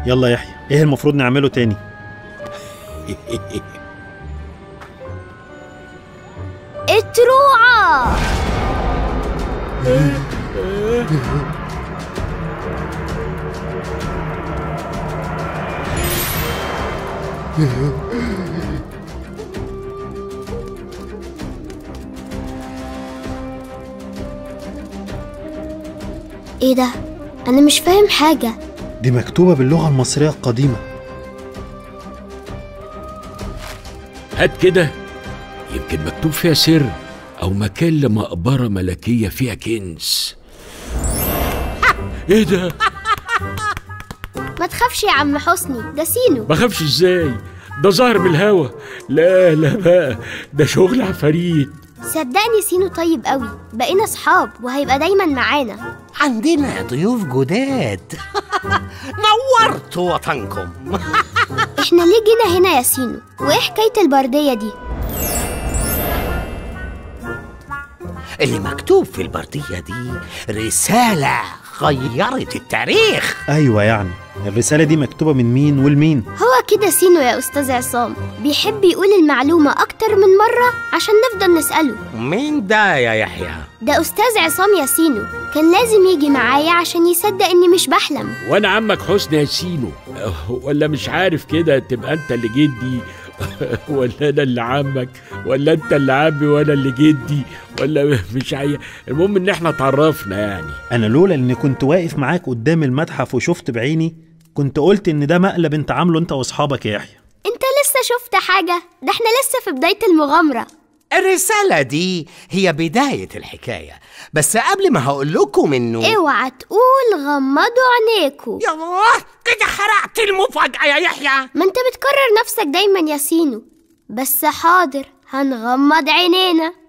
يلا يحيى ايه المفروض نعمله تاني التروعة ايه ده انا مش فاهم حاجة دي مكتوبة باللغة المصرية القديمة هات كده يمكن مكتوب فيها سر او مكان لمقبره ملكيه فيها كنز ايه ده ما تخافش يا عم حسني ده سينو بخافش ازاي ده ظاهر من الهوا لا لا بقى ده شغل عفاريت صدقني سينو طيب قوي بقينا صحاب وهيبقى دايما معانا عندنا ضيوف جداد نورت وطنكم احنا ليه جينا هنا يا سينو وايه حكاية البردية دي اللي مكتوب في البردية دي رسالة غيرت التاريخ ايوه يعني الرسالة دي مكتوبة من مين والمين هو كده سينو يا أستاذ عصام بيحب يقول المعلومة أكتر من مرة عشان نفضل نسأله مين ده يا يحيى؟ ده أستاذ عصام يا سينو كان لازم يجي معايا عشان يصدق إني مش بحلم وانا عمك حسني ياسينو ولا مش عارف كده تبقى انت اللي جدي ولا انا اللي عمك ولا انت اللي عمي وانا اللي جدي ولا مش عارف المهم ان احنا اتعرفنا يعني انا لولا اني كنت واقف معاك قدام المتحف وشفت بعيني كنت قلت ان ده مقلب انت عامله انت واصحابك يا يحيى أنت لسه شفت حاجة ده احنا لسه في بداية المغامرة الرسالة دي هي بداية الحكاية بس قبل ما هقول لكم انه اوعى تقول غمضوا عينيكوا ياه كده حرقت المفاجأة يا يحيى ما انت بتكرر نفسك دايما يا سينو بس حاضر هنغمض عينينا